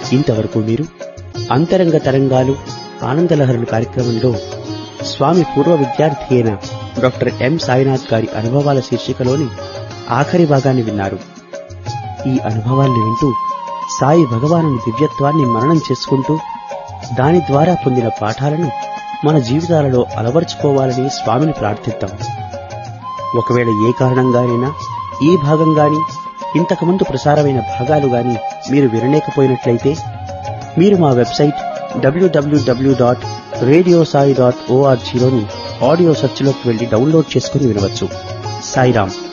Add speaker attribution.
Speaker 1: ఇంతవరకు మీరు అంతరంగ తరంగాలు ఆనందలహరులు కార్యక్రమంలో స్వామి పూర్వ విద్యార్థి అయిన డాక్టర్ ఎం సాయినాథ్ గారి అనుభవాల శీర్షికలోని ఆఖరి భాగాన్ని విన్నారు ఈ అనుభవాల్ని వింటూ సాయి భగవాను దివ్యత్వాన్ని మననం చేసుకుంటూ దాని ద్వారా పొందిన పాఠాలను మన జీవితాలలో అలవర్చుకోవాలని స్వామిని ప్రార్థిద్దాం ఒకవేళ ఏ కారణంగానైనా ఈ భాగం గాని ఇంతకుముందు ప్రసారమైన భాగాలు గాని మీరు వినలేకపోయినట్లయితే మీరు మా website W W W dot radio Sai dot ఓఆర్జీలోని ఆడియో సెర్చ్లోకి వెళ్లి డౌన్లోడ్ చేసుకుని వినవచ్చు సాయిరామ్